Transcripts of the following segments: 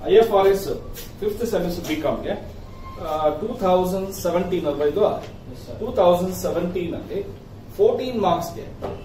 I F R S fifth semester B ಕಾಮ್ಗೆ two thousand seventeen ಅಲ್ವಾ ಇದು two thousand seventeen ಅಲ್ಲಿ fourteen ಮಾರ್ಕ್ಸ್ಗೆ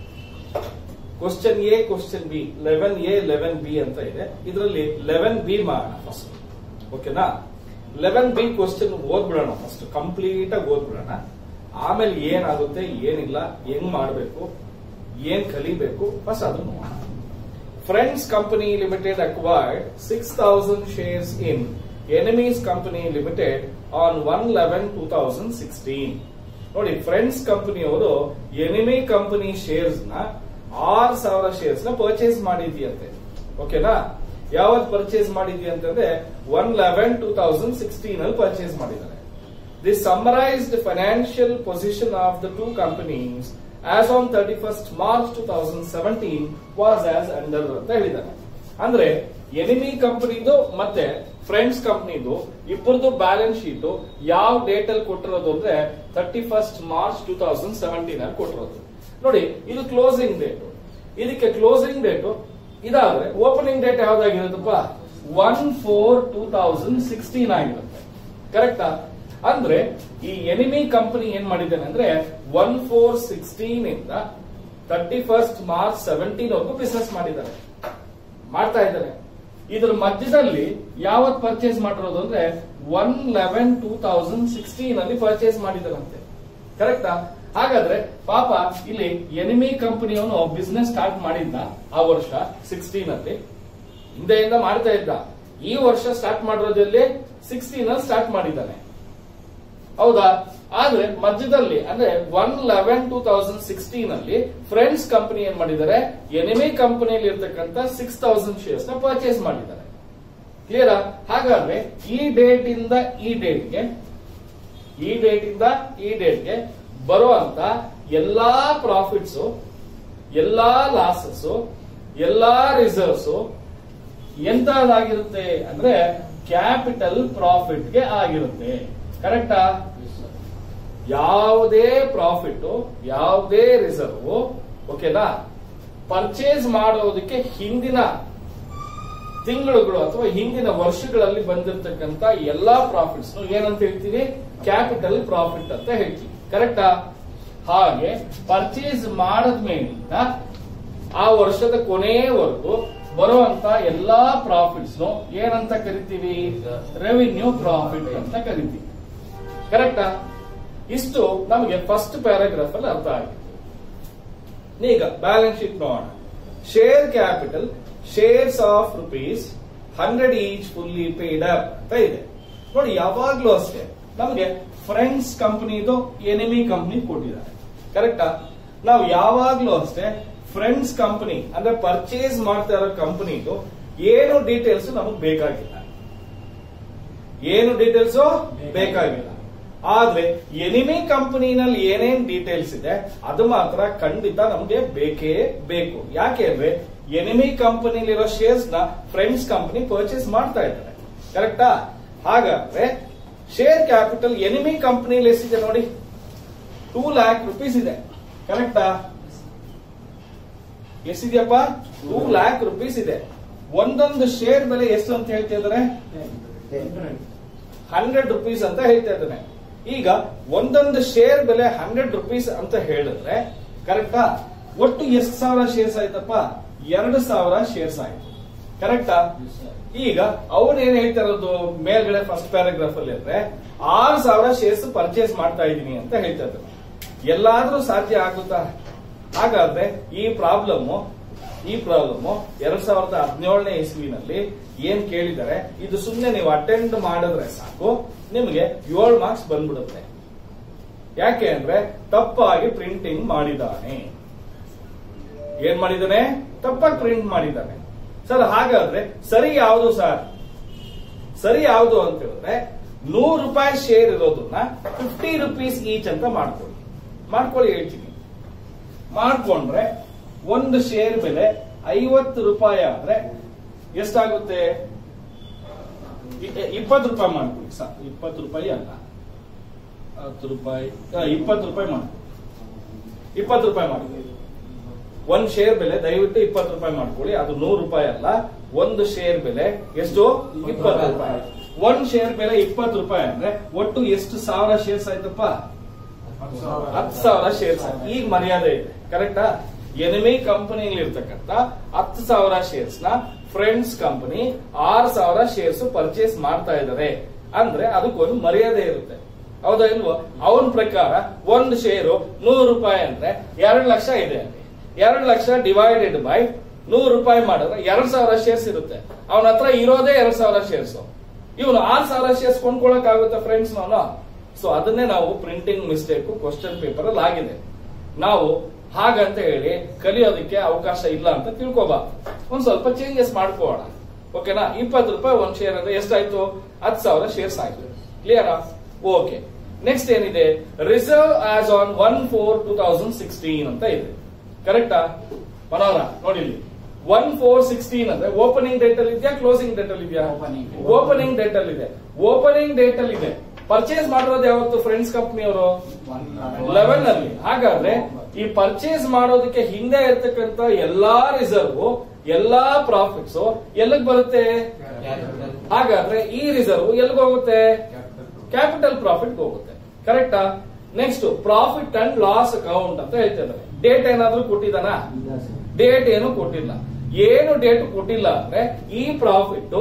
question A question B eleven A eleven B ಅಂತ ಇದೆ ಇದರಲ್ಲಿ ಲೆವೆನ್ ಬಿ ಮಾಡೋಣ ಫಸ್ಟ್ ಓಕೆನಾ ಲೆವೆನ್ ಬಿ ಕ್ವಶನ್ ಓದ್ಬಿಡೋಣ ಫಸ್ಟ್ ಕಂಪ್ಲೀಟ್ ಆಗಿ ಓದ್ಬಿಡೋಣ ಆಮೇಲೆ ಏನಾಗುತ್ತೆ ಏನಿಲ್ಲ ಹೆಂಗ್ ಮಾಡಬೇಕು ಏನ್ ಕಲಿಬೇಕು ಫಸ್ಟ್ ಅದನ್ನು ನೋಡೋಣ friends company limited acquired six thousand shares in enemies company limited on one eleven two thousand sixteen ನೋಡಿ ಫ್ರೆಂಡ್ಸ್ ಕಂಪನಿಯವರು ಎನಿಮಿ ಕಂಪನಿ ಶೇರ್ಸ್ ನ ಆರು ಸಾವಿರ ಶೇರ್ಸ್ ನ ಪರ್ಚೇಸ್ ಮಾಡಿದ್ಯಂತೆ ಓಕೆನಾ ಯಾವತ್ ಪರ್ಚೇಸ್ ಮಾಡಿದ್ಯ ಅಂತಂದ್ರೆ one eleven two thousand sixteen ಅಲ್ಲಿ ಪರ್ಚೇಸ್ ಮಾಡಿದ್ದಾರೆ the summarised financial position of the two companies as on thirty first March two thousand seventeen was as under ಅಂತ ಹೇಳಿದ್ದಾರೆ ಅಂದ್ರೆ ಎನಿಮಿ ಕಂಪನಿದು ಮತ್ತೆ ಫ್ರೆಂಡ್ಸ್ ಕಂಪನಿದು ಇಬ್ಬರದು ಬ್ಯಾಲೆನ್ಸ್ ಶೀಟ್ ಯಾವ ಡೇಟ್ ಅಲ್ಲಿ ಕೊಟ್ಟಿರೋದು ಅಂದ್ರೆ thirty first March two thousand seventeen ಅಲ್ಲಿ ಕೊಟ್ಟಿರೋದು ನೋಡಿ ಇದು ಕ್ಲೋಸಿಂಗ್ ಡೇಟ್ ಇದಕ್ಕೆ ಕ್ಲೋಸಿಂಗ್ ಡೇಟ್ ಇದಾದ್ರೆ ಓಪನಿಂಗ್ ಡೇಟ್ ಯಾವ್ದಾಗಿರುತ್ತಪ್ಪ one four two thousand sixteen ಆಗಿರುತ್ತೆ ಕರೆಕ್ಟಾ ಅಂದ್ರೆ ಈ ಎನಿಮಿ ಕಂಪನಿ ಏನ್ ಮಾಡಿದ್ದಾನೆ ಅಂದ್ರೆ ಒನ್ ಫೋರ್ ಸಿಕ್ಸ್ಟೀನ್ ಇಂದ ತರ್ಟಿ ಫಸ್ಟ್ ಮಾರ್ಚ್ ಸೆವೆಂಟೀನ್ ವರೆಗೂ ಬಿಸ್ನೆಸ್ ಮಾಡಿದ್ದಾರೆ ಮಾಡ್ತಾ ಇದ್ದಾರೆ ಇದ್ರ ಮಧ್ಯದಲ್ಲಿ ಯಾವತ್ ಪರ್ಚೇಸ್ ಮಾಡಿರೋದು ಅಂದ್ರೆ one eleven two thousand sixteen ಅಲ್ಲಿ ಪರ್ಚೇಸ್ ಮಾಡಿದಾರಂತೆ ಕರೆಕ್ಟಾ ಹಾಗಾದ್ರೆ ಪಾಪ ಇಲ್ಲಿ ಎನಿಮಿ ಕಂಪನಿಯವನು ಬಿಸ್ನೆಸ್ ಸ್ಟಾರ್ಟ್ ಮಾಡಿದ್ದ ಆ ವರ್ಷ ಸಿಕ್ಸ್ಟೀನ್ ಅಲ್ಲಿ ಹಿಂದೆಯಿಂದ ಮಾಡ್ತಾ ಇದ್ದ ಈ ವರ್ಷ ಸ್ಟಾರ್ಟ್ ಮಾಡಿರೋದ್ರಲ್ಲಿ ಸಿಕ್ಸ್ಟೀನ್ ಅಲ್ಲಿ ಸ್ಟಾರ್ಟ್ ಮಾಡಿದ್ದಾನೆ ಹೌದಾ ಆದ್ರೆ ಮಧ್ಯದಲ್ಲಿ ಅಂದ್ರೆ one eleven two thousand sixteen ಅಲ್ಲಿ ಫ್ರೆಂಡ್ಸ್ ಕಂಪನಿ ಏನ್ ಮಾಡಿದ್ದಾರೆ ಎನಿಮಿ ಕಂಪನಿಯಲ್ಲಿ ಇರ್ತಕ್ಕಂಥ ಸಿಕ್ಸ್ ತೌಸಂಡ್ ಶೇರ್ಸ್ ನ ಪರ್ಚೇಸ್ ಮಾಡಿದ್ದಾರೆ ಕ್ಲಿಯರಾ ಹಾಗಾದ್ರೆ ಈ ಡೇಟ್ ಇಂದ ಈ ಡೇಟ್ಗೆ ಈ ಡೇಟ್ ಇಂದ ಈ ಡೇಟ್ಗೆ ಬರುವಂತ ಎಲ್ಲಾ ಪ್ರಾಫಿಟ್ಸ್ ಎಲ್ಲಾ ಲಾಸಸ್ ಎಲ್ಲಾ ರಿಸರ್ವ್ಸ್ ಎಂತದಾಗಿರುತ್ತೆ ಅಂದ್ರೆ ಕ್ಯಾಪಿಟಲ್ ಪ್ರಾಫಿಟ್ ಗೆ ಆಗಿರುತ್ತೆ ಕರೆಕ್ಟಾ ಯಾವುದೇ ಪ್ರಾಫಿಟ್ ಯಾವುದೇ ರಿಸರ್ವ್ ಓಕೆನಾ ಪರ್ಚೇಸ್ ಮಾಡೋದಕ್ಕೆ ಹಿಂದಿನ ತಿಂಗಳುಗಳು ಅಥವಾ ಹಿಂದಿನ ವರ್ಷಗಳಲ್ಲಿ ಬಂದಿರತಕ್ಕಂತ ಎಲ್ಲಾ ಪ್ರಾಫಿಟ್ಸ್ ಏನಂತ ಹೇಳ್ತೀವಿ ಕ್ಯಾಪಿಟಲ್ ಪ್ರಾಫಿಟ್ ಅಂತ ಹೇಳ್ತೀವಿ ಕರೆಕ್ಟಾ ಹಾಗೆ ಪರ್ಚೇಸ್ ಮಾಡದ್ಮೇಲಿಂದ ಆ ವರ್ಷದ ಕೊನೆಯವರೆಗೂ ಬರುವಂತ ಎಲ್ಲಾ ಪ್ರಾಫಿಟ್ಸ್ ಏನಂತ ಕರಿತೀವಿ ರೆವಿನ್ಯೂ ಪ್ರಾಫಿಟ್ ಅಂತ ಕರಿತೀವಿ ಕರೆಕ್ಟಾ ಇಷ್ಟು ನಮಗೆ ಫಸ್ಟ್ ಪ್ಯಾರಾಗ್ರಾಫ್ ಅಲ್ಲಿ ಅರ್ಥ ಆಗಿದೆ ಈಗ ಬ್ಯಾಲೆನ್ಸ್ ಶೀಟ್ ನೋಡೋಣ share capital shares of rupees hundred each fully paid up ಅಂತ ಇದೆ ನೋಡಿ ಯಾವಾಗ್ಲೂ ಅಷ್ಟೇ ನಮಗೆ ಫ್ರೆಂಡ್ಸ್ ಕಂಪನಿದು ಎನಿಮಿ ಕಂಪನಿ ಕೊಟ್ಟಿದ್ದಾರೆ ಕರೆಕ್ಟಾ ನಾವು ಯಾವಾಗ್ಲೂ ಅಷ್ಟೇ ಫ್ರೆಂಡ್ಸ್ ಕಂಪನಿ ಅಂದ್ರೆ ಪರ್ಚೇಸ್ ಮಾಡ್ತಾ ಇರೋ ಕಂಪನಿದು ಏನು ಡೀಟೇಲ್ಸ್ ನಮಗ್ ಬೇಕಾಗಿಲ್ಲ ಏನು ಡೀಟೇಲ್ಸ್ ಬೇಕಾಗಿಲ್ಲ ಆದ್ರೆ ಎನಿಮಿ ಕಂಪನಿನಲ್ಲಿ ಏನೇನ್ ಡೀಟೇಲ್ಸ್ ಇದೆ ಅದು ಮಾತ್ರ ಖಂಡಿತ ನಮಗೆ ಬೇಕೇ ಬೇಕು ಯಾಕೆ ಅಂದ್ರೆ ಎನಿಮಿ ಕಂಪನಿಲಿರೋ ಶೇರ್ಸ್ ನ ಫ್ರೆಂಡ್ಸ್ ಕಂಪನಿ ಪರ್ಚೇಸ್ ಮಾಡ್ತಾ ಇದ್ದಾರೆ ಕರೆಕ್ಟಾ ಹಾಗಾದ್ರೆ ಶೇರ್ ಕ್ಯಾಪಿಟಲ್ ಎನಿಮಿ ಕಂಪನಿಲಿ ಎಷ್ಟಿದೆ ನೋಡಿ ಟೂ ಲ್ಯಾಕ್ ರುಪೀಸ್ ಇದೆ ಕರೆಕ್ಟಾ ಎಷ್ಟಿದೆಯಪ್ಪ ಟೂ ಲ್ಯಾಕ್ ರುಪೀಸ್ ಇದೆ ಒಂದೊಂದು ಶೇರ್ ಬೆಲೆ ಎಷ್ಟು ಅಂತ ಹೇಳ್ತಾ ಇದ್ದಾರೆ ಹಂಡ್ರೆಡ್ ರುಪೀಸ್ ಅಂತ ಹೇಳ್ತಾ ಇದ್ದಾನೆ ಈಗ ಒಂದೊಂದು ಶೇರ್ ಬೆಲೆ ಹಂಡ್ರೆಡ್ ರುಪೀಸ್ ಅಂತ ಹೇಳಿದ್ರೆ ಕರೆಕ್ಟಾ ಒಟ್ಟು ಎಷ್ಟು ಸಾವಿರ ಶೇರ್ಸ್ ಆಯ್ತಪ್ಪ ಎರಡು ಸಾವಿರ ಶೇರ್ಸ್ ಆಯ್ತು ಕರೆಕ್ಟಾ ಈಗ ಅವನ್ ಏನ್ ಹೇಳ್ತಾ ಇರೋದು ಮೇಲ್ಗಡೆ ಫಸ್ಟ್ ಪ್ಯಾರಾಗ್ರಾಫ್ ಅಲ್ಲಿ ಅಂದ್ರೆ ಆರು ಸಾವಿರ ಶೇರ್ಸ್ ಪರ್ಚೇಸ್ ಮಾಡ್ತಾ ಇದೀನಿ ಅಂತ ಹೇಳ್ತಾ ಇದ್ದಾರೆ ಎಲ್ಲಾದ್ರೂ ಸಾಧ್ಯ ಆಗುತ್ತಾ ಹಾಗಾದ್ರೆ ಈ ಪ್ರಾಬ್ಲಮ್ ಈ ಪ್ರಾಬ್ಲಮ್ ಎರಡ್ ಸಾವಿರದ ಹದಿನೇಳನೇ ಇಸ್ವಿನಲ್ಲಿ ಏನ್ ಕೇಳಿದ್ದಾರೆ ಇದು ಸುಮ್ಮನೆ ನೀವು ಅಟೆಂಡ್ ಮಾಡಿದ್ರೆ ಸಾಕು ನಿಮಗೆ ಏಳು ಮಾರ್ಕ್ಸ್ ಬಂದ್ಬಿಡುತ್ತೆ ಯಾಕೆ ಅಂದ್ರೆ ತಪ್ಪಾಗಿ ಪ್ರಿಂಟಿಂಗ್ ಮಾಡಿದ್ದಾನೆ ಏನ್ ಮಾಡಿದ್ದಾನೆ ತಪ್ಪಾಗಿ ಪ್ರಿಂಟ್ ಮಾಡಿದ್ದಾನೆ ಸರ್ ಹಾಗಾದ್ರೆ ಸರಿ ಯಾವುದು ಸರ್ ಸರಿ ಯಾವುದು ಅಂತ ಹೇಳಿದ್ರೆ ನೂರು ರೂಪಾಯಿ ಶೇರ್ ಇರೋದನ್ನ ಫಿಫ್ಟಿ ರುಪೀಸ್ ಈಚ್ ಅಂತ ಮಾಡ್ಕೊಳ್ಳಿ ಮಾಡ್ಕೊಳ್ಳಿ ಹೇಳ್ತೀನಿ ಮಾಡ್ಕೊಂಡ್ರೆ ಒಂದು ಶೇರ್ ಬೆಲೆ ಐವತ್ತು ರೂಪಾಯಿ ಆದ್ರೆ ಎಷ್ಟಾಗುತ್ತೆ ಇಪ್ಪತ್ತು ರೂಪಾಯಿ ಮಾಡ್ಕೊಳ್ಳಿ ಸಾ ಇಪ್ಪತ್ತು ರೂಪಾಯಿ ಅಲ್ಲ ಹತ್ತು ರೂಪಾಯಿ ಇಪ್ಪತ್ತು ರೂಪಾಯಿ ಮಾಡ್ಕೊಳ್ಳಿ ಇಪ್ಪತ್ತು ರೂಪಾಯಿ ಮಾಡ್ಕೊಳ್ಳಿ ಒಂದ್ ಶೇರ್ ಬೆಲೆ ದಯವಿಟ್ಟು ಇಪ್ಪತ್ತು ರೂಪಾಯಿ ಮಾಡ್ಕೊಳ್ಳಿ ಅದು ನೂರು ರೂಪಾಯಿ ಅಲ್ಲ ಒಂದು ಶೇರ್ ಬೆಲೆ ಎಷ್ಟು ಇಪ್ಪತ್ತು ರೂಪಾಯಿ ಒಂದ್ ಶೇರ್ ಬೆಲೆ ಇಪ್ಪತ್ತು ರೂಪಾಯಿ ಅಂದ್ರೆ ಒಟ್ಟು ಎಷ್ಟು ಸಾವಿರ ಶೇರ್ಸ್ ಆಯ್ತಪ್ಪ ಹತ್ತು ಸಾವಿರ ಶೇರ್ಸ್ ಈಗ ಮರ್ಯಾದೆ ಇದೆ ಕರೆಕ್ಟಾ ಎನಿಮಿ ಕಂಪನಿಯಲ್ಲಿ ಇರ್ತಕ್ಕಂತ ಹತ್ತು ಸಾವಿರ ಶೇರ್ಸ್ ನ ಫ್ರೆಂಡ್ಸ್ ಕಂಪನಿ ಆರು ಸಾವಿರ ಶೇರ್ಸ್ ಪರ್ಚೇಸ್ ಮಾಡ್ತಾ ಇದ್ದಾರೆ ಅಂದ್ರೆ ಅದಕ್ಕೊಂದು ಮರ್ಯಾದೆ ಇರುತ್ತೆ ಹೌದಾ ಇಲ್ವೋ ಅವನ ಪ್ರಕಾರ ಒಂದು ಶೇರು ನೂರು ರೂಪಾಯಿ ಅಂದ್ರೆ ಎರಡು ಲಕ್ಷ ಇದೆ ಅಲ್ಲಿ ಎರಡು ಲಕ್ಷ ಡಿವೈಡೆಡ್ ಬೈ ನೂರು ರೂಪಾಯಿ ಮಾಡಿದ್ರೆ ಎರಡ್ ಸಾವಿರ ಶೇರ್ಸ್ ಇರುತ್ತೆ ಅವನ ಹತ್ರ ಇರೋದೇ ಎರಡ್ ಸಾವಿರ ಶೇರ್ಸ್ ಇವನು ಆರ್ ಸಾವಿರ ಶೇರ್ಸ್ ಕೊಂಡ್ಕೊಳಕ್ ಆಗುತ್ತೆ ಫ್ರೆಂಡ್ಸ್ ನಾನು ಸೊ ಅದನ್ನೇ ನಾವು ಪ್ರಿಂಟಿಂಗ್ ಮಿಸ್ಟೇಕ್ ಕ್ವಶನ್ ಪೇಪರ್ ಅಲ್ಲಿ ಆಗಿದೆ ನಾವು ಹಾಗಂತ ಹೇಳಿ ಕಲಿಯೋದಕ್ಕೆ ಅವಕಾಶ ಇಲ್ಲ ಅಂತ ತಿಳ್ಕೊಬಾರ್ದು ಒಂದ್ ಸ್ವಲ್ಪ ಚೇಂಜಸ್ ಮಾಡ್ಕೋಣ ಓಕೆನಾ ಇಪ್ಪತ್ತು ರೂಪಾಯಿ ಒಂದ್ ಶೇರ್ ಅಂದ್ರೆ ಎಷ್ಟಾಯ್ತು ಹತ್ತು ಸಾವಿರ ಶೇರ್ಸ್ ಆಯ್ತು ಕ್ಲಿಯರಾ ಓಕೆ ನೆಕ್ಸ್ಟ್ ಏನಿದೆ reserve as on one four two thousand sixteen ಅಂತ ಇದೆ ಕರೆಕ್ಟಾ ಮನೋರ ನೋಡಿ ಇಲ್ಲಿ ಒನ್ ಫೋರ್ ಸಿಕ್ಸ್ಟೀನ್ ಅಂದ್ರೆ ಓಪನಿಂಗ್ ಡೇಟ್ ಅಲ್ಲಿ ಇದೆಯಾ ಕ್ಲೋಸಿಂಗ್ ಡೇಟ್ ಅಲ್ಲಿ ಇದೆಯಾ Opening. ಓಪನಿಂಗ್ ಡೇಟ್ ಅಲ್ಲಿ ಇದೆ ಓಪನಿಂಗ್ ಡೇಟ್ ಅಲ್ಲಿ ಇದೆ ಪರ್ಚೇಸ್ ಮಾಡಿರೋದು ಯಾವತ್ತು ಫ್ರೆಂಡ್ಸ್ ಕಂಪ್ನಿಯವರು ಲೆವೆನ್ ಅಲ್ಲಿ ಹಾಗಾದ್ರೆ ಈ ಪರ್ಚೇಸ್ ಮಾಡೋದಕ್ಕೆ ಹಿಂದೆ ಇರ್ತಕ್ಕಂತ ಎಲ್ಲಾ ರಿಸರ್ವ್ ಎಲ್ಲಾ ಪ್ರಾಫಿಟ್ಸ್ ಎಲ್ಲಿಗೆ ಬರುತ್ತೆ ಹಾಗಾದ್ರೆ ಈ ರಿಸರ್ವ್ ಎಲ್ಲಿಗೆ ಹೋಗುತ್ತೆ ಕ್ಯಾಪಿಟಲ್ ಪ್ರಾಫಿಟ್ ಹೋಗುತ್ತೆ ಕರೆಕ್ಟಾ next profit and loss account ಅಂತ ಹೇಳ್ತಿದ್ದಾರೆ ಡೇಟ್ ಏನಾದ್ರೂ ಕೊಟ್ಟಿದಾನ ಡೇಟ್ ಏನು ಕೊಟ್ಟಿಲ್ಲ ಏನು ಡೇಟ್ ಕೊಟ್ಟಿಲ್ಲ ಅಂದ್ರೆ ಈ ಪ್ರಾಫಿಟ್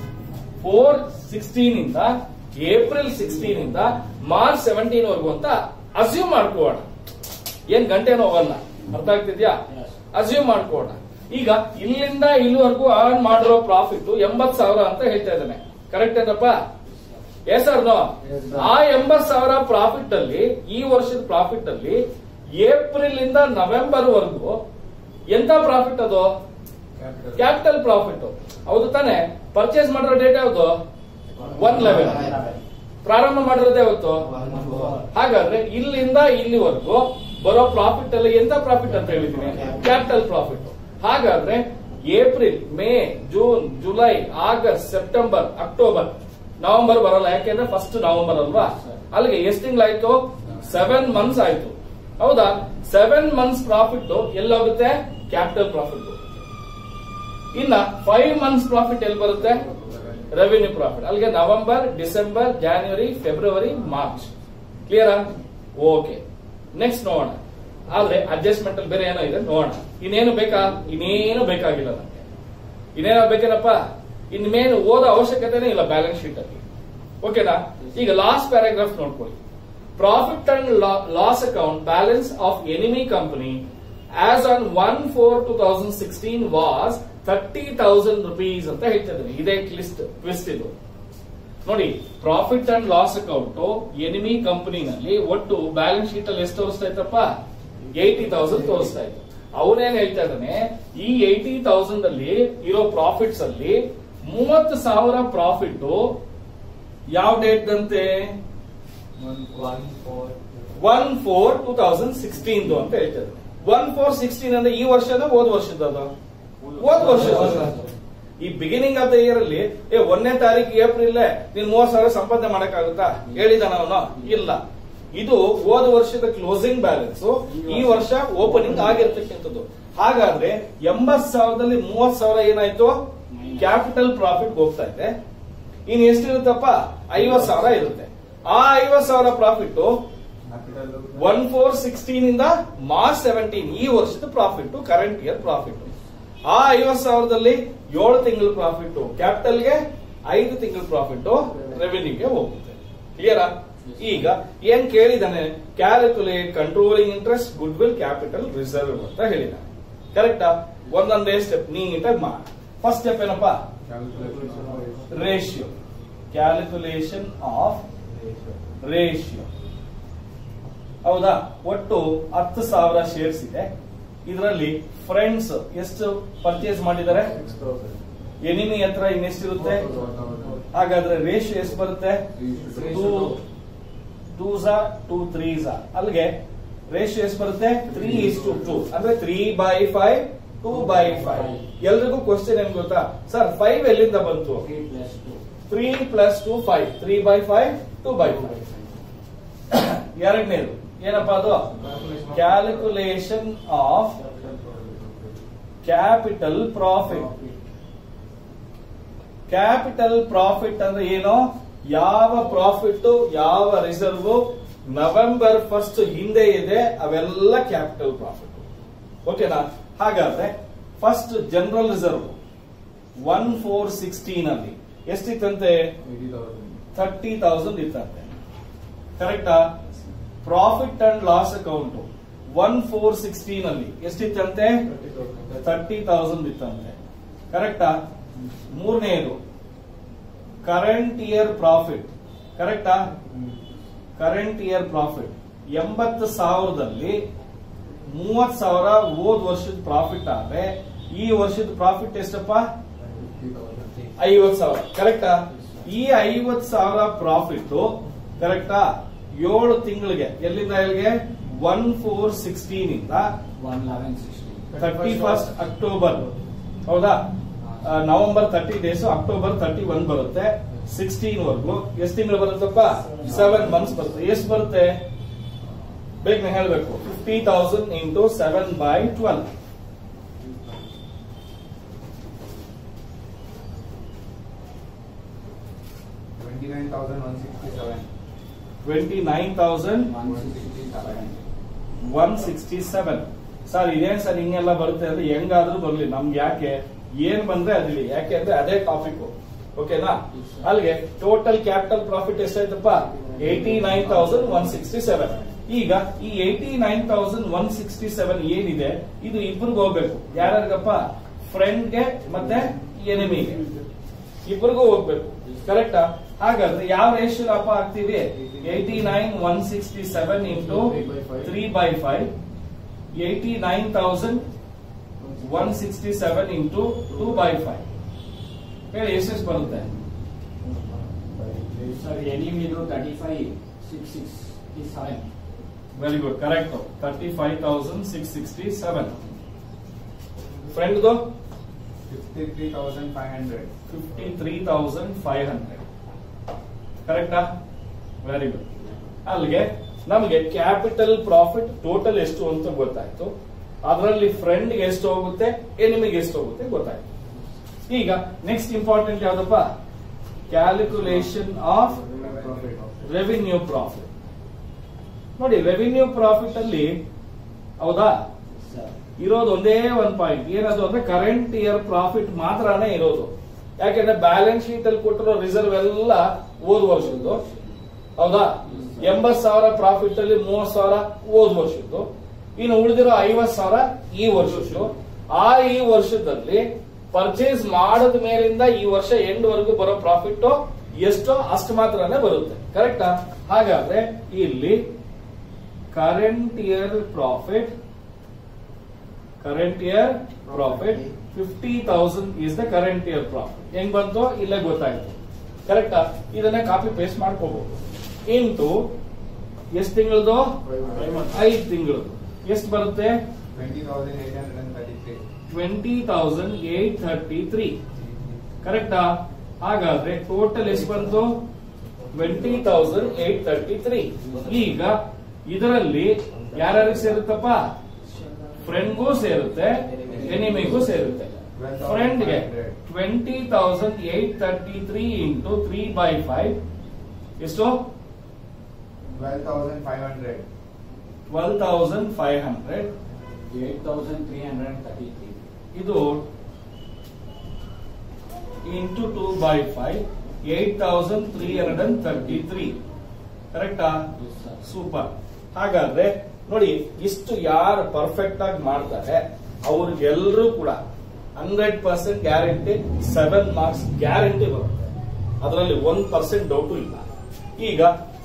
ಫೋರ್ ಸಿಕ್ಸ್ಟೀನ್ ಇಂದ ಏಪ್ರಿಲ್ ಸಿಕ್ಸ್ಟೀನ್ ಇಂದ ಮಾರ್ಚ್ ಸೆವೆಂಟೀನ್ ವರೆಗೂ ಅಂತ ಅಸ್ಯೂಮ್ ಮಾಡ್ಕೋಣ ಏನ್ ಗಂಟೆನೂ ಹೋಗಲ್ಲ ಅರ್ಥ ಆಗ್ತಿದ್ಯಾ Yes. ಅಸ್ಯೂಮ್ ಮಾಡ್ಕೋಣ ಈಗ ಇಲ್ಲಿಂದ ಇಲ್ಲಿವರೆಗೂ ಅರ್ನ್ ಮಾಡಿರೋ ಪ್ರಾಫಿಟ್ ಎಂಬತ್ ಸಾವಿರ ಅಂತ ಹೇಳ್ತಾ ಇದ್ದಾನೆ ಕರೆಕ್ಟ್ ಏನಪ್ಪ yes sir no Yes, sir. ಆ ಎಂಬತ್ ಸಾವಿರ ಪ್ರಾಫಿಟ್ ಅಲ್ಲಿ ಈ ವರ್ಷದ ಪ್ರಾಫಿಟ್ ಅಲ್ಲಿ ಏಪ್ರಿಲ್ ಇಂದ ನವೆಂಬರ್ ವರೆಗೂ ಎಂತ ಪ್ರಾಫಿಟ್ ಅದು ಕ್ಯಾಪಿಟಲ್ ಪ್ರಾಫಿಟ್ ಹೌದು ತಾನೆ ಪರ್ಚೇಸ್ ಮಾಡಿರೋ ಡೇಟ್ ಯಾವುದು ಒನ್ ಲೆವೆನ್ ಪ್ರಾರಂಭ ಮಾಡಿರೋದು ಯಾವತ್ತು ಹಾಗಾದ್ರೆ ಇಲ್ಲಿಂದ ಇಲ್ಲಿವರೆಗೂ ಬರೋ ಪ್ರಾಫಿಟ್ ಅಲ್ಲಿ ಎಂತ ಪ್ರಾಫಿಟ್ ಅಂತ ಹೇಳಿದ್ದೀನಿ ಕ್ಯಾಪಿಟಲ್ ಪ್ರಾಫಿಟ್ ಹಾಗಾದ್ರೆ April May June July August September October November ಬರಲ್ಲ ಯಾಕೆಂದ್ರೆ ಫಸ್ಟ್ ನವೆಂಬರ್ ಅಲ್ವಾ ಅಲ್ಲಿಗೆ ಎಷ್ಟು ತಿಂಗಳಾಯ್ತು ಸೆವೆನ್ ಮಂತ್ಸ್ ಆಯ್ತು ಹೌದಾ ಸೆವೆನ್ ಮಂತ್ಸ್ ಪ್ರಾಫಿಟ್ ಎಲ್ಲೋಗುತ್ತೆ ಕ್ಯಾಪಿಟಲ್ ಪ್ರಾಫಿಟ್ ಇನ್ನ ಫೈವ್ ಮಂತ್ಸ್ ಪ್ರಾಫಿಟ್ ಎಲ್ಲಿ ಬರುತ್ತೆ ರೆವಿನ್ಯೂ ಪ್ರಾಫಿಟ್ ಅಲ್ಲಿಗೆ November December January February March ಕ್ಲಿಯರಾ ಓಕೆ ನೆಕ್ಸ್ಟ್ ನೋಡೋಣ ಆದ್ರೆ ಅಡ್ಜಸ್ಟ್ಮೆಂಟ್ ಅಲ್ಲಿ ಬೇರೆ ಏನೋ ಇದೆ ನೋಡೋಣ ಇನ್ನೇನು ಬೇಕಾ ಇನ್ನೇನು ಬೇಕಾಗಿಲ್ಲ ನಮ್ಗೆ ಇನ್ನೇನೋ ಬೇಕೇನಪ್ಪ ಇನ್ನೇನು ಓದೋ ಅವಶ್ಯಕತೆನೇ ಇಲ್ಲ ಬ್ಯಾಲೆನ್ಸ್ ಶೀಟ್ ಅಲ್ಲಿ ಓಕೆನಾ ಈಗ ಲಾಸ್ಟ್ ಪ್ಯಾರಾಗ್ರಾಫ್ ನೋಡ್ಕೊಳ್ಳಿ profit and loss account balance of enemy company as on one four two thousand sixteen was thirty thousand rupees ಅಂತ ಹೇಳ್ತಾ ಇದ್ದಾರೆ ಇದೇ ಲಿಸ್ಟ್ ಟ್ವಿಸ್ಟ್ ಇದು ನೋಡಿ profit and loss account enemy ಕಂಪನಿನಲ್ಲಿ ಒಟ್ಟು ಬ್ಯಾಲೆನ್ಸ್ ಶೀಟ್ ಅಲ್ಲಿ ಎಷ್ಟು ತೋರಿಸ್ತಾ ಇತ್ತಪ್ಪ ಏಯ್ಟಿ ತೌಸಂಡ್ ತೋರಿಸ್ತಾ ಇತ್ತು ಅವನೇನ್ ಹೇಳ್ತಾ ಇದ್ದಾನೆ ಈ ಏಯ್ಟಿ ತೌಸಂಡ್ ಅಲ್ಲಿ ಇರೋ ಪ್ರಾಫಿಟ್ಸ್ ಅಲ್ಲಿ ಮೂವತ್ತು ಸಾವಿರ ಪ್ರಾಫಿಟ್ ಯಾವ ಡೇಟ್ ದಂತೆ one four two thousand sixteen ಅಂತ ಹೇಳ್ತಾ ಇದ್ದಾನೆ ಒನ್ ಫೋರ್ ಸಿಕ್ಸ್ಟೀನ್ ಅಂದ್ರೆ ಈ ವರ್ಷದ ಹೋದ ವರ್ಷದ ಹೋದ ವರ್ಷದ ಈ ಬಿಗಿನಿಂಗ್ ಆಫ್ ದ ಇಯರ್ ಅಲ್ಲಿ ಏ ಒಂದನೇ ತಾರೀಕು ಏಪ್ರಿಲ್ ನೀನ್ ಮೂವತ್ ಸಾವಿರ ಸಂಪಾದನೆ ಮಾಡಕ್ಕಾಗುತ್ತಾ ಹೇಳಿದಾನ ಅವನು ಇಲ್ಲ ಇದು ಹೋದ ವರ್ಷದ ಕ್ಲೋಸಿಂಗ್ ಬ್ಯಾಲೆನ್ಸ್ ಈ ವರ್ಷ ಓಪನಿಂಗ್ ಆಗಿರ್ತಕ್ಕಂಥದ್ದು ಹಾಗಾದ್ರೆ ಎಂಬತ್ ಸಾವಿರದಲ್ಲಿ ಮೂವತ್ ಸಾವಿರ ಏನಾಯ್ತು ಕ್ಯಾಪಿಟಲ್ ಪ್ರಾಫಿಟ್ ಹೋಗ್ತಾ ಇದೆ ಇನ್ ಎಷ್ಟಿರುತ್ತಪ್ಪ ಐವತ್ ಸಾವಿರ ಇರುತ್ತೆ ಆ ಐವತ್ ಸಾವಿರ ಪ್ರಾಫಿಟ್ ಒನ್ ಫೋರ್ ಸಿಕ್ಸ್ಟೀನ್ ಇಂದ ಮಾರ್ಚ್ ಸೆವೆಂಟೀನ್ ಈ ವರ್ಷದ ಪ್ರಾಫಿಟ್ ಕರೆಂಟ್ ಇಯರ್ ಪ್ರಾಫಿಟ್ ಆ ಐವತ್ ಸಾವಿರದಲ್ಲಿ ಏಳು ತಿಂಗಳ ಪ್ರಾಫಿಟ್ ಕ್ಯಾಪಿಟಲ್ಗೆ ಐದು ತಿಂಗಳ ಪ್ರಾಫಿಟ್ ರೆವೆನ್ಯೂಗೆ ಹೋಗುತ್ತೆ ಕ್ಲಿಯರಾ ಈಗ ಏನ್ ಕೇಳಿದಾನೆ calculate controlling interest goodwill capital reserve ಅಂತ ಹೇಳಿದಾನೆ ಕರೆಕ್ಟಾ ಒಂದೊಂದೇ ಸ್ಟೆಪ್ ನೀಟಾಗಿ ಮಾಡಿ ಫಸ್ಟ್ ಸ್ಟೆಪ್ ಏನಪ್ಪ ರೇಷಿಯೋ ಕ್ಯಾಲ್ಕುಲೇಷನ್ ಆಫ್ ರೇಷಿಯೋ ಹೌದಾ ಒಟ್ಟು ಹತ್ತು ಸಾವಿರ ಶೇರ್ಸ್ ಇದೆ ಇದರಲ್ಲಿ ಫ್ರೆಂಡ್ಸ್ ಎಷ್ಟು ಪರ್ಚೇಸ್ ಮಾಡಿದ್ದಾರೆ ಎನಿಮಿ ಹತ್ರ ಇನ್ನೆಷ್ಟಿರುತ್ತೆ ಹಾಗಾದ್ರೆ ರೇಷಿಯೋ ಎಷ್ಟು ಬರುತ್ತೆ ಟೂ ಟೂ ಝಾ ಟೂ ತ್ರೀ ಝಾ ಅಲ್ಲಿಗೆ ರೇಷಿಯೋ ಎಷ್ಟು ಬರುತ್ತೆ ತ್ರೀ ಇಸ್ ಟು ಟೂ ಅಂದ್ರೆ three by five two by five ಎಲ್ರಿಗೂ ಕ್ವಶನ್ ಏನ್ ಗೊತ್ತಾ ಸರ್ ಫೈವ್ ಎಲ್ಲಿಂದ ಬಂತು three plus two five three by five two by five ಎರಡನೇದು ಏನಪ್ಪಾ ಅದು calculation of capital profit capital profit ಅಂದ್ರೆ ಏನು ಯಾವ ಪ್ರಾಫಿಟ್ ಯಾವ ರಿಸರ್ವ್ ನವೆಂಬರ್ ಫಸ್ಟ್ ಹಿಂದೆ ಇದೆ ಅವೆಲ್ಲ ಕ್ಯಾಪಿಟಲ್ ಪ್ರಾಫಿಟ್ ಓಕೆನಾ ಹಾಗಾದ್ರೆ first general reserve one four sixteen ಅಲ್ಲಿ ಎಷ್ಟಿತ್ತಂತೆ ಥರ್ಟಿ ತೌಸಂಡ್ ಇತ್ತಂತೆ ಕರೆಕ್ಟಾ profit and loss account one four sixteen ಅಲ್ಲಿ ಎಷ್ಟಿತ್ತಂತೆ ಥರ್ಟಿ ತೌಸಂಡ್ ಇತ್ತಂತೆ ಕರೆಕ್ಟಾ ಮೂರನೆಯದು ಕರೆಂಟ್ ಇಯರ್ ಪ್ರಾಫಿಟ್ ಕರೆಕ್ಟಾ ಕರೆಂಟ್ ಇಯರ್ ಪ್ರಾಫಿಟ್ ಎಂಬತ್ತು ಸಾವಿರದಲ್ಲಿ ಮೂವತ್ ಸಾವಿರ ಹೋದ್ ವರ್ಷದ ಪ್ರಾಫಿಟ್ ಆದ್ರೆ ಈ ವರ್ಷದ ಪ್ರಾಫಿಟ್ ಎಷ್ಟಪ್ಪ ಐವತ್ ಸಾವಿರ ಕರೆಕ್ಟಾ ಈ ಐವತ್ ಸಾವಿರ ಪ್ರಾಫಿಟ್ ಕರೆಕ್ಟಾ ಏಳು ತಿಂಗಳಿಗೆ ಎಲ್ಲಿಂದ ಎಲ್ಲಿಗೆ ಒನ್ ಫೋರ್ ಸಿಕ್ಸ್ಟೀನ್ ಇಂದ ಥರ್ಟಿ ಫಸ್ಟ್ ಅಕ್ಟೋಬರ್ ಹೌದಾ ಆ, November thirty days October thirty one ಬರುತ್ತೆ ಸಿಕ್ಸ್ಟೀನ್ ವರ್ಗು ಎಷ್ಟು ತಿಂಗಳು ಬರುತ್ತಪ್ಪ ಸೆವೆನ್ ಮಂತ್ಸ್ ಬರುತ್ತೆ ಎಷ್ಟು ಬರುತ್ತೆ ಬೇಗನೆ ಹೇಳ್ಬೇಕು fifty thousand into seven by twelve twenty nine thousand one sixty seven sir ಇದೇನ್ ಸರ್ ಹಿಂಗೆಲ್ಲ ಬರುತ್ತೆ ಅಂದ್ರೆ ಹೆಂಗಾದ್ರೂ ಬರ್ಲಿ ನಮ್ಗೆ ಯಾಕೆ ಏನ್ ಬಂದ್ರೆ ಅದಿಲ್ಲಿ ಯಾಕೆ ಅಂದ್ರೆ ಅದೇ ಟಾಪಿಕ್ ಓಕೆನಾ ಅಲ್ಲಿಗೆ ಟೋಟಲ್ ಕ್ಯಾಪಿಟಲ್ ಪ್ರಾಫಿಟ್ ಎಷ್ಟಾಯ್ತಪ್ಪ eighty nine thousand one sixty seven ಈಗ ಈ eighty nine thousand one sixty seven ಏನಿದೆ ಇದು ಇಬ್ಬರಿಗೂ ಹೋಗ್ಬೇಕು ಯಾರ್ಯಾರಿಗಪ್ಪ ಫ್ರೆಂಡ್ಗೆ ಮತ್ತೆ ಎನಿಮಿಗೆ ಇಬ್ಬರಿಗೂ ಹೋಗ್ಬೇಕು ಕರೆಕ್ಟಾ ಹಾಗಾದ್ರೆ ಯಾವ ರೇಷಿಯೋ ಅಪ್ಪ ಹಾಕ್ತಿವಿ eighty nine one sixty seven into three by five eighty nine thousand one sixty seven into two by five ಹೇಳಿ ಎಷ್ಟೆಷ್ಟು ಬರುತ್ತೆ ಸರ್ ಎನಿಮಿದು thirty five six six seven very good correct thirty five thousand six sixty seven ಫ್ರೆಂಡ್ದು fifty three thousand five hundred ಕರೆಕ್ಟಾ very good ಅಲ್ಲಿಗೆ ನಮಗೆ capital profit total ಎಷ್ಟು ಅಂತ ಗೊತ್ತಾಯ್ತು ಅದರಲ್ಲಿ ಫ್ರೆಂಡ್ ಎಷ್ಟು ಹೋಗುತ್ತೆ ಎನಿಮಿಗೆ ಎಷ್ಟು ಹೋಗುತ್ತೆ ಗೊತ್ತಾಯ್ತು ಈಗ ನೆಕ್ಸ್ಟ್ ಇಂಪಾರ್ಟೆಂಟ್ ಯಾವ್ದಪ್ಪ ಕ್ಯಾಲ್ಕುಲೇಷನ್ ಆಫ್ ರೆವಿನ್ಯೂ ಪ್ರಾಫಿಟ್ ನೋಡಿ ರೆವಿನ್ಯೂ ಪ್ರಾಫಿಟ್ ಅಲ್ಲಿ ಹೌದಾ ಇರೋದು ಒಂದೇ ಒಂದ್ ಪಾಯಿಂಟ್ ಏನದು ಅಂದ್ರೆ ಕರೆಂಟ್ ಇಯರ್ ಪ್ರಾಫಿಟ್ ಮಾತ್ರನೇ ಇರೋದು ಯಾಕೆಂದ್ರೆ ಬ್ಯಾಲೆನ್ಸ್ ಶೀಟ್ ಅಲ್ಲಿ ಕೊಟ್ಟಿರೋ ರಿಸರ್ವ್ ಎಲ್ಲ ಹೋದ್ ವರ್ಷದ್ದು ಹೌದಾ ಎಂಬತ್ ಸಾವಿರ ಪ್ರಾಫಿಟ್ ಅಲ್ಲಿ ಮೂವತ್ ಸಾವಿರ ಹೋದ್ ವರ್ಷದ್ದು ಇನ್ನು ಉಳಿದಿರೋ ಐವತ್ ಸಾವಿರ ಈ ವರ್ಷದ್ದು ಆ ಈ ವರ್ಷದಲ್ಲಿ ಪರ್ಚೇಸ್ ಮಾಡದ ಮೇಲಿಂದ ಈ ವರ್ಷ ಎಂಡ್ ವರೆಗೂ ಬರೋ ಪ್ರಾಫಿಟ್ ಎಷ್ಟೋ ಅಷ್ಟು ಮಾತ್ರನೇ ಬರುತ್ತೆ ಕರೆಕ್ಟಾ ಹಾಗಾದ್ರೆ ಇಲ್ಲಿ current year profit current year profit fifty thousand is the current year profit ಹೆಂಗ್ ಬಂತು ಇಲ್ಲೇ ಗೊತ್ತಾಯ್ತು ಕರೆಕ್ಟಾ ಇದನ್ನ ಕಾಪಿ ಪೇಸ್ಟ್ ಮಾಡ್ಕೋಬಹುದು ಇಂಟು ಎಷ್ಟು ತಿಂಗಳದು ಐದು ತಿಂಗಳದು ಎಷ್ಟು ಬರುತ್ತೆ twenty thousand eight thirty three ಕರೆಕ್ಟಾ ಹಾಗಾದ್ರೆ ಟೋಟಲ್ ಎಷ್ಟು ಬಂತು twenty thousand eight thirty three ಈಗ ಇದರಲ್ಲಿ ಯಾರ್ಯಾರಿಗೆ ಸೇರುತ್ತಪ್ಪ ಫ್ರೆಂಡ್ಗೂ ಸೇರುತ್ತೆ ಎನಿಮಿಗೂ ಸೇರುತ್ತೆ ಫ್ರೆಂಡ್ಗೆ twenty thousand eight thirty three into three by five ಎಷ್ಟು twelve thousand five hundred eight thousand three hundred thirty three ಇದು into two by five eight thousand three hundred and thirty three ಕರೆಕ್ಟಾ ಸೂಪರ್ ಹಾಗಾದ್ರೆ ನೋಡಿ ಇಷ್ಟು ಯಾರು perfect ಆಗಿ ಮಾಡ್ತಾರೆ ಅವ್ರಿಗೆಲ್ಲರೂ ಕೂಡ hundred percent guarantee seven marks guarantee ಬರುತ್ತೆ ಅದರಲ್ಲಿ ಒಂದ್ ಪರ್ಸೆಂಟ್ ಡೌಟು ಇಲ್ಲ ಈಗ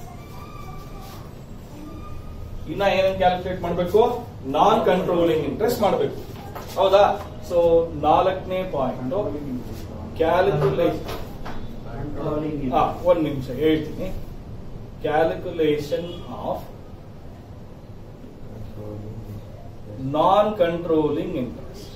ಇನ್ನ ಏನೇನು ಕ್ಯಾಲ್ಕುಲೇಟ್ ಮಾಡಬೇಕು ನಾನ್ ಕಂಟ್ರೋಲಿಂಗ್ ಇಂಟ್ರೆಸ್ಟ್ ಮಾಡಬೇಕು ಹೌದಾ ಸೊ ನಾಲ್ಕನೇ ಪಾಯಿಂಟ್ ಕ್ಯಾಲ್ಕುಲೇಷನ್ ಹಾ ಒಂದ್ ನಿಮಿಷ ಹೇಳ್ತೀನಿ calculation of non controlling interest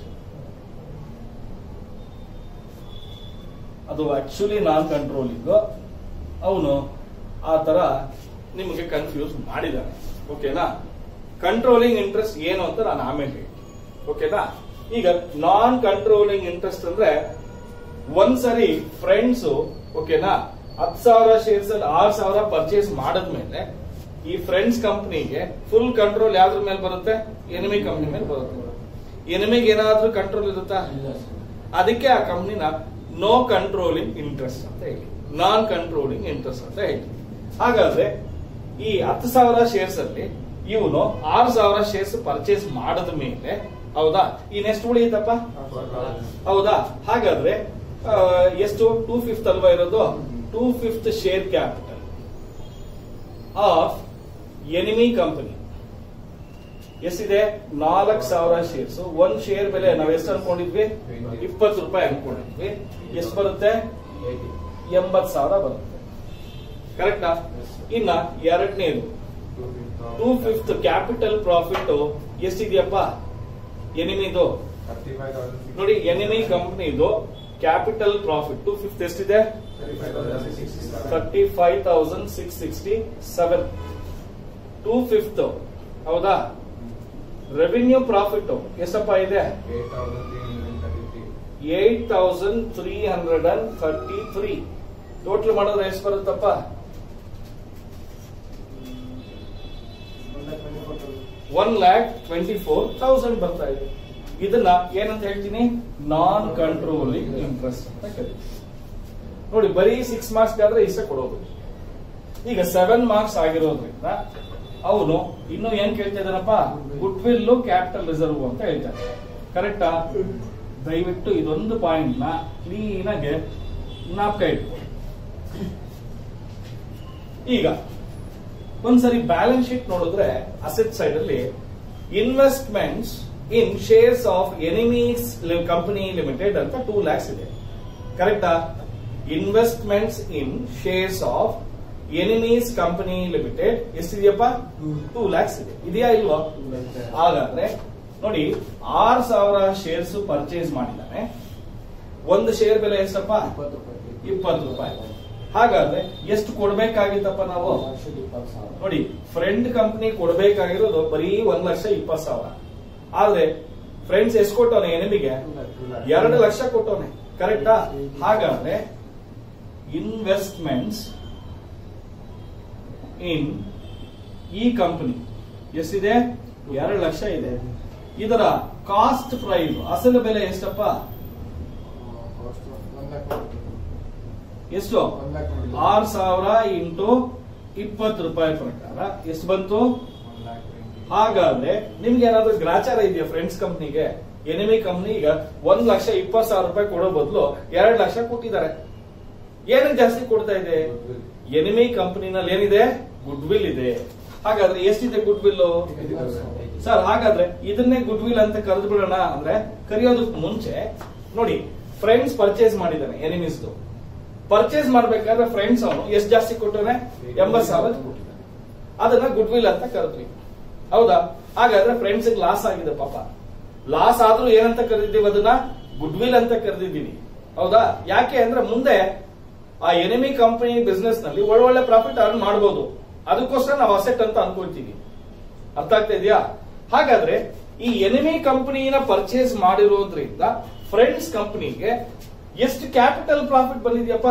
ಅದು ಆಕ್ಚುಲಿ ನಾನ್ ಕಂಟ್ರೋಲಿಂಗ್ ಅವನು ಆ ತರ ನಿಮಗೆ ಕನ್ಫ್ಯೂಸ್ ಮಾಡಿದ್ದಾನೆ ಓಕೆನಾ ಕಂಟ್ರೋಲಿಂಗ್ ಇಂಟ್ರೆಸ್ಟ್ ಏನು ಅಂತ ನಾನು ಆಮೇಲೆ ಹೇಳ್ತೀನಿ ಓಕೆನಾ ಈಗ ನಾನ್ ಕಂಟ್ರೋಲಿಂಗ್ ಇಂಟ್ರೆಸ್ಟ್ ಅಂದ್ರೆ ಒಂದ್ಸರಿ ಫ್ರೆಂಡ್ಸ್ ಓಕೆನಾ ಹತ್ತು ಸಾವಿರ ಶೇರ್ಸ್ ಅಲ್ಲಿ ಆರ್ ಸಾವಿರ ಪರ್ಚೇಸ್ ಮಾಡದ್ಮೇಲೆ ಈ ಫ್ರೆಂಡ್ಸ್ ಕಂಪ್ನಿಗೆ ಫುಲ್ ಕಂಟ್ರೋಲ್ ಯಾವ್ದ್ರ ಮೇಲೆ ಬರುತ್ತೆ ಎನಿಮಿ ಕಂಪ್ನಿ ಮೇಲೆ ಬರುತ್ತೆ ಎನಿಮಿಗೆ ಏನಾದ್ರೂ ಕಂಟ್ರೋಲ್ ಇರುತ್ತಾ ಇಲ್ಲ ಸರ್ ಅದಕ್ಕೆ ಆ ಕಂಪ್ನಿನ ನೋ ಕಂಟ್ರೋಲಿಂಗ್ ಇಂಟ್ರೆಸ್ಟ್ ಅಂತ ಹೇಳಿ ನಾನ್ ಕಂಟ್ರೋಲಿಂಗ್ ಇಂಟ್ರೆಸ್ಟ್ ಅಂತ ಹೇಳಿ ಹಾಗಾದ್ರೆ ಈ ಹತ್ತು ಸಾವಿರ ಶೇರ್ಸ್ ಅಲ್ಲಿ ಇವನು ಆರು ಸಾವಿರ ಶೇರ್ಸ್ ಪರ್ಚೇಸ್ ಮಾಡದ ಮೇಲೆ ಹೌದಾ ಇನ್ನೆಷ್ಟು ಉಳಿಯುತ್ತಪ್ಪ ಹೌದಾ ಹಾಗಾದ್ರೆ ಆ, ಎಷ್ಟು ಟೂ ಫಿಫ್ತ್ ಅಲ್ವಾ ಇರೋದು two fifth share capital of enemy company ಎಷ್ಟಿದೆ ನಾಲ್ಕು ಸಾವಿರ ಶೇರ್ಸ್ ಒಂದ್ ಶೇರ್ ಬೆಲೆ ನಾವ್ ಎಷ್ಟು ಅನ್ಕೊಂಡಿದ್ವಿ ಇಪ್ಪತ್ತು ರೂಪಾಯಿ ಅನ್ಕೊಂಡಿದ್ವಿ ಎಷ್ಟು ಬರುತ್ತೆ ಎಂಬತ್ ಸಾವಿರ ಬರುತ್ತೆ ಕರೆಕ್ಟಾ ಇನ್ನ ಎರಡನೇದು ಟೂ ಫಿಫ್ತ್ ಕ್ಯಾಪಿಟಲ್ ಪ್ರಾಫಿಟ್ ಎಷ್ಟಿದೆಯಪ್ಪ ಎನಿಮಿದು ನೋಡಿ ಎನಿಮಿ ಕಂಪ್ನಿದು ಕ್ಯಾಪಿಟಲ್ ಪ್ರಾಫಿಟ್ ಟೂ ಫಿಫ್ತ್ ಎಷ್ಟಿದೆ thirty five thousand six sixty seven two fifth ಹೌದಾ ರೆವಿನ್ಯೂ ಪ್ರಾಫಿಟ್ ಎಷ್ಟಪ್ಪ ಇದೆ eight thousand three hundred and thirty three total ಮಾಡಿದ್ರೆ ಎಷ್ಟು ಬರುತ್ತಪ್ಪ one lakh twenty four thousand ಬರ್ತಾ ಇದೆ ಇದನ್ನ ಏನಂತ ಹೇಳ್ತೀನಿ ನಾನ್ ಕಂಟ್ರೋಲಿಂಗ್ ಇಂಟ್ರೆಸ್ಟ್ ಅಂತ ಕರೀತೀವಿ ನೋಡಿ ಬರೀ ಸಿಕ್ಸ್ ಮಾರ್ಕ್ಸ್ ಆದ್ರೆ ಇಷ್ಟ ಕೊಡೋದು ಈಗ ಸೆವೆನ್ ಮಾರ್ಕ್ಸ್ ಆಗಿರೋದ್ರಿಂದ ಅವನು ಇನ್ನು ಏನ್ ಕೇಳ್ತಾ ಇದ್ದಾನಪ್ಪ ಗುಡ್ ವಿಲ್ ಕ್ಯಾಪಿಟಲ್ ರಿಸರ್ವ್ ಅಂತ ಹೇಳ್ತಾರೆ ಕರೆಕ್ಟಾ ದಯವಿಟ್ಟು ಇದೊಂದು ಪಾಯಿಂಟ್ ನ ಕ್ಲೀನ್ ಆಗಿ ಜ್ಞಾಪಕ ಇಟ್ಕೊ ಈಗ ಒಂದ್ಸರಿ ಬ್ಯಾಲೆನ್ಸ್ ಶೀಟ್ ನೋಡಿದ್ರೆ ಅಸೆಟ್ ಸೈಡ್ ಅಲ್ಲಿ investments in shares of enemies company limited ಅಂತ ಟೂ ಲ್ಯಾಕ್ಸ್ ಇದೆ ಕರೆಕ್ಟಾ investments in shares of enemies company limited ಎಷ್ಟಿದೆಯಪ್ಪ ಟೂ ಲ್ಯಾಕ್ಸ್ ಇದೆ ಇದೆಯಾ ಇಲ್ವಾ ಹಾಗಾದ್ರೆ ನೋಡಿ ಆರ್ ಸಾವಿರ ಶೇರ್ಸ್ ಪರ್ಚೇಸ್ ಮಾಡಿದ್ದಾನೆ ಒಂದು ಶೇರ್ ಬೆಲೆ ಎಷ್ಟಪ್ಪ ಇಪ್ಪತ್ತು ರೂಪಾಯಿ ಇಪ್ಪತ್ತು ರೂಪಾಯಿ ಹಾಗಾದ್ರೆ ಎಷ್ಟು ಕೊಡ್ಬೇಕಾಗಿತ್ತಪ್ಪ ನಾವು ವರ್ಷದ ಇಪ್ಪತ್ತು ಸಾವಿರ ನೋಡಿ ಫ್ರೆಂಡ್ ಕಂಪನಿ ಕೊಡ್ಬೇಕಾಗಿರೋದು ಬರೀ ಒಂದ್ ಲಕ್ಷ ಇಪ್ಪತ್ತು ಸಾವಿರ ಆದ್ರೆ ಫ್ರೆಂಡ್ಸ್ ಎಷ್ಟು ಕೊಟ್ಟವನೆ ಎನಿಮಿಗೆ ಎರಡು ಲಕ್ಷ ಕೊಟ್ಟವನೆ ಕರೆಕ್ಟಾ ಹಾಗಾದ್ರೆ ಇನ್ವೆಸ್ಟ್ಮೆಂಟ್ಸ್ ಇನ್ ಈ ಕಂಪನಿ ಎಷ್ಟಿದೆ ಎರಡು ಲಕ್ಷ ಇದೆ ಇದರ ಕಾಸ್ಟ್ ಪ್ರೈಸ್ ಅಸಲು ಬೆಲೆ ಎಷ್ಟಪ್ಪ ಎಷ್ಟು ಆರ್ ಸಾವಿರ ಇಂಟು ಇಪ್ಪತ್ತು ರೂಪಾಯಿ ಪ್ರಕಾರ ಎಷ್ಟು ಬಂತು ಹಾಗಾದ್ರೆ ನಿಮ್ಗೆ ಏನಾದ್ರು ಗ್ರಾಚಾರ ಇದೆಯಾ ಫ್ರೆಂಡ್ಸ್ ಕಂಪ್ನಿಗೆ ಎನಿಮಿ ಕಂಪ್ನಿ ಈಗ ಒಂದ್ ಲಕ್ಷ ಇಪ್ಪತ್ತು ಸಾವಿರ ರೂಪಾಯಿ ಕೊಡೋ ಬದಲು ಎರಡ್ ಲಕ್ಷ ಕೊಟ್ಟಿದ್ದಾರೆ ಏನಕ್ಕೆ ಜಾಸ್ತಿ ಕೊಡ್ತಾ ಇದೆ ಎನಿಮಿ ಕಂಪನಿನಲ್ಲಿ ಏನಿದೆ ಗುಡ್ ವಿಲ್ ಇದೆ ಹಾಗಾದ್ರೆ ಎಷ್ಟಿದೆ ಗುಡ್ ವಿಲ್ ಸರ್ ಹಾಗಾದ್ರೆ ಇದನ್ನೇ ಗುಡ್ ವಿಲ್ ಅಂತ ಕರೆದು ಬಿಡೋಣ ಅಂದ್ರೆ ಕರೆಯೋದಕ್ಕೆ ಮುಂಚೆ ನೋಡಿ ಫ್ರೆಂಡ್ಸ್ ಪರ್ಚೇಸ್ ಮಾಡಿದ್ದಾನೆ ಎನಿಮಿಸ್ದು ಪರ್ಚೇಸ್ ಮಾಡ್ಬೇಕಾದ್ರೆ ಫ್ರೆಂಡ್ಸ್ ಅವನು ಎಷ್ಟು ಜಾಸ್ತಿ ಕೊಟ್ಟರೆ ಎಂಬತ್ ಸಾವಿರ ಕೊಟ್ಟಿದ್ದಾನೆ ಅದನ್ನ ಗುಡ್ ವಿಲ್ ಅಂತ ಕರೆದ್ವಿ ಹೌದಾ ಹಾಗಾದ್ರೆ ಫ್ರೆಂಡ್ಸ್ ಲಾಸ್ ಆಗಿದೆ ಪಾಪ ಲಾಸ್ ಆದ್ರೂ ಏನಂತ ಕರೆದಿದ್ದೀವಿ ಅದನ್ನ ಗುಡ್ ವಿಲ್ ಅಂತ ಕರೆದಿದ್ದೀವಿ ಹೌದಾ ಯಾಕೆ ಅಂದ್ರೆ ಮುಂದೆ ಆ ಎನಿಮಿ ಕಂಪನಿ ಬಿಸ್ನೆಸ್ ನಲ್ಲಿ ಒಳ್ಳೊಳ್ಳೆ ಪ್ರಾಫಿಟ್ ಅರ್ನ್ ಮಾಡಬಹುದು ಅದಕ್ಕೋಸ್ಕರ ನಾವು ಅಸೆಟ್ ಅಂತ ಅನ್ಕೊಳ್ತೀವಿ ಅರ್ಥ ಆಗ್ತಾ ಇದೆಯಾ ಹಾಗಾದ್ರೆ ಈ ಎನಿಮಿ ಕಂಪನಿನ ಪರ್ಚೇಸ್ ಮಾಡಿರೋದ್ರಿಂದ ಫ್ರೆಂಡ್ಸ್ ಕಂಪನಿಗೆ ಎಷ್ಟು ಕ್ಯಾಪಿಟಲ್ ಪ್ರಾಫಿಟ್ ಬಂದಿದ್ಯಪ್ಪ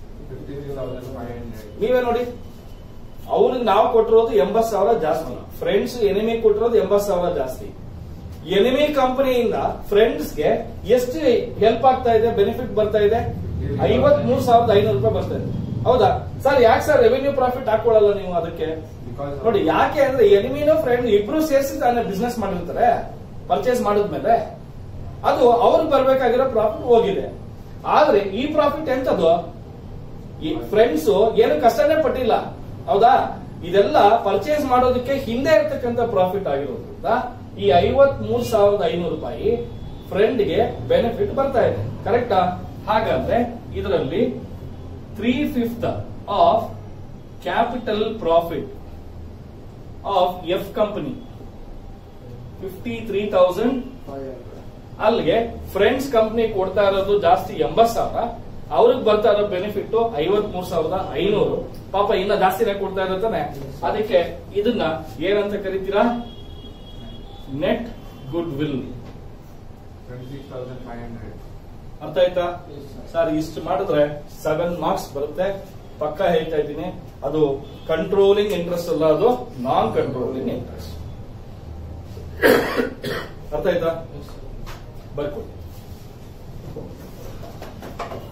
ನೀವೇ ನೋಡಿ ಅವ್ರಿಗೆ ನಾವು ಕೊಟ್ಟಿರೋದು ಎಂಬತ್ ಸಾವಿರ ಜಾಸ್ತಿ ಫ್ರೆಂಡ್ಸ್ ಎನಿಮಿ ಕೊಟ್ಟಿರೋದು ಎಂಬತ್ ಸಾವಿರ ಜಾಸ್ತಿ ಎನಿಮಿ ಕಂಪನಿಯಿಂದ ಫ್ರೆಂಡ್ಸ್ಗೆ ಎಷ್ಟು ಹೆಲ್ಪ್ ಆಗ್ತಾ ಇದೆ ಬೆನಿಫಿಟ್ ಬರ್ತಾ ಇದೆ ಐವತ್ ಮೂರ್ ಸಾವಿರದ ಐನೂರು ರೂಪಾಯಿ ಬರ್ತಾ ಇದೆ ಹೌದಾ ಸರ್ ಯಾಕೆ ಸರ್ ರೆವೆನ್ಯೂ ಪ್ರಾಫಿಟ್ ಹಾಕೊಳ್ಳಲ್ಲ ನೀವು ಅದಕ್ಕೆ ನೋಡಿ ಯಾಕೆ ಅಂದ್ರೆ ಎನಿಮಿನೋ ಫ್ರೆಂಡ್ ಇಬ್ರು ಸೇರಿಸಿ ತಾನೇ ಬಿಸ್ನೆಸ್ ಮಾಡಿರ್ತಾರೆ ಪರ್ಚೇಸ್ ಮಾಡಿದ್ಮೇಲೆ ಅದು ಅವ್ರಿಗೆ ಬರ್ಬೇಕಾಗಿರೋ ಪ್ರಾಫಿಟ್ ಹೋಗಿದೆ ಆದ್ರೆ ಈ ಪ್ರಾಫಿಟ್ ಎಂತದು ಈ ಫ್ರೆಂಡ್ಸ್ ಏನು ಕಷ್ಟನೇ ಪಟ್ಟಿಲ್ಲ ಹೌದಾ ಇದೆಲ್ಲ ಪರ್ಚೇಸ್ ಮಾಡೋದಕ್ಕೆ ಹಿಂದೆ ಇರ್ತಕ್ಕಂಥ ಪ್ರಾಫಿಟ್ ಆಗಿರೋದ್ರಿಂದ ಈ ಐವತ್ ಮೂರ್ ಸಾವಿರದ ಐನೂರು ರೂಪಾಯಿ ಫ್ರೆಂಡ್ಗೆ ಬೆನಿಫಿಟ್ ಬರ್ತಾ ಇದೆ ಕರೆಕ್ಟಾ ಹಾಗಾದ್ರೆ ಇದರಲ್ಲಿ three fifth of capital profit of F company fifty three thousand ಅಲ್ಲಿಗೆ ಫ್ರೆಂಡ್ಸ್ ಕಂಪ್ನಿ ಕೊಡ್ತಾ ಇರೋದು ಜಾಸ್ತಿ ಎಂಬತ್ ಸಾವಿರ ಅವ್ರಿಗೆ ಬರ್ತಾ ಇರೋ ಬೆನಿಫಿಟ್ ಐವತ್ ಮೂರ್ ಸಾವಿರದ ಐನೂರು ಪಾಪ ಇನ್ನ ಜಾಸ್ತಿನೇ ಕೊಡ್ತಾ ಇರುತ್ತಾನೆ ಅದಕ್ಕೆ ಇದನ್ನ ಏನಂತ ಕರಿತೀರಾ ನೆಟ್ ಗುಡ್ ವಿಲ್ ಅರ್ಥ ಆಯ್ತಾ Yes, sir. ಸರ್ ಇಷ್ಟು ಮಾಡಿದ್ರೆ ಸೆವೆನ್ ಮಾರ್ಕ್ಸ್ ಬರುತ್ತೆ ಪಕ್ಕ ಹೇಳ್ತಾ ಇದ್ದೀನಿ ಅದು ಕಂಟ್ರೋಲಿಂಗ್ ಇಂಟ್ರೆಸ್ಟ್ ಅಲ್ಲ ಅದು ನಾನ್ ಕಂಟ್ರೋಲಿಂಗ್ ಇಂಟ್ರೆಸ್ಟ್ ಅರ್ಥ ಆಯ್ತಾ Yes, sir. ಬರ್ಕೊಡಿ